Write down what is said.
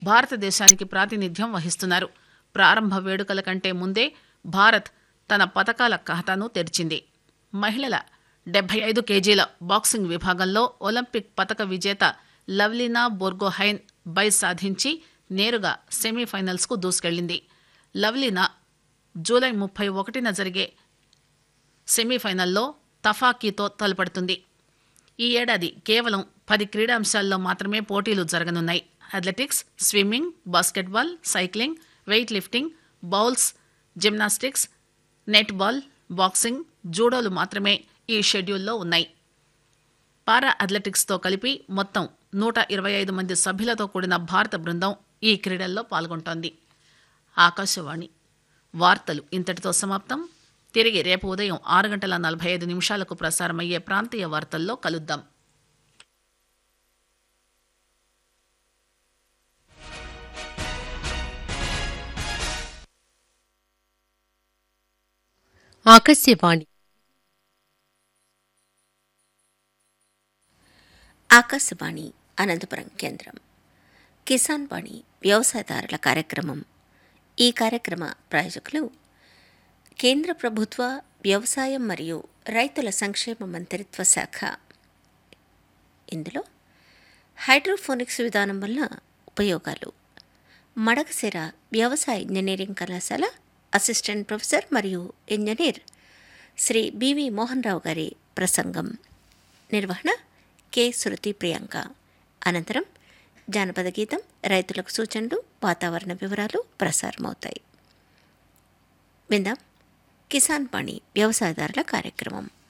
భారతదేశానికి ప్రాతినిధ్యం వహిస్తున్నారు ప్రారంభ వేడుకల కంటే ముందే భారత్ తన పతకాల ఖాతాను తెరిచింది మహిళల డెబ్బై ఐదు కేజీల బాక్సింగ్ విభాగంలో ఒలింపిక్ పతక విజేత లవ్లీనా బోర్గోహైన్ బై సాధించి నేరుగా సెమీఫైనల్స్కు దూసుకెళ్లింది లవ్లీనా జూలై ముప్పై ఒకటిన జరిగే సెమీఫైనల్లో తఫాకీతో తలపడుతుంది ఈ ఏడాది కేవలం పది క్రీడాంశాల్లో మాత్రమే పోటీలు జరగనున్నాయి athletics swimming basketball cycling weightlifting bowls gymnastics netball boxing జూడోలు మాత్రమే ఈ షెడ్యూల్లో ఉన్నాయి పారా అథ్లెటిక్స్తో కలిపి మొత్తం నూట ఇరవై ఐదు మంది సభ్యులతో కూడిన భారత బృందం ఈ క్రీడల్లో పాల్గొంటోంది ఆకాశవాణి వార్తలు ఇంతటితో సమాప్తం తిరిగి రేపు ఉదయం ఆరు గంటల నలభై ఐదు నిమిషాలకు ప్రసారమయ్యే ప్రాంతీయ వార్తల్లో కలుద్దాం ఆకాశవాణి ఆకాశవాణి అనంతపురం కేంద్రం కిసాన్ వాణి వ్యవసాయదారుల కార్యక్రమం ఈ కార్యక్రమ ప్రాయోజకులు కేంద్ర ప్రభుత్వ వ్యవసాయం మరియు రైతుల సంక్షేమ మంత్రిత్వ శాఖ ఇందులో హైడ్రోఫోనిక్స్ విధానం వల్ల ఉపయోగాలు మడకసిర వ్యవసాయ ఇంజనీరింగ్ కళాశాల అసిస్టెంట్ ప్రొఫెసర్ మరియు ఇంజనీర్ శ్రీ బివి మోహన్ రావు గారి ప్రసంగం నిర్వహణ కె శృతి ప్రియాంక అనంతరం జానపద గీతం రైతులకు సూచనలు వాతావరణ వివరాలు ప్రసారమవుతాయి విందాం కిసాన్ పాణి వ్యవసాయదారుల కార్యక్రమం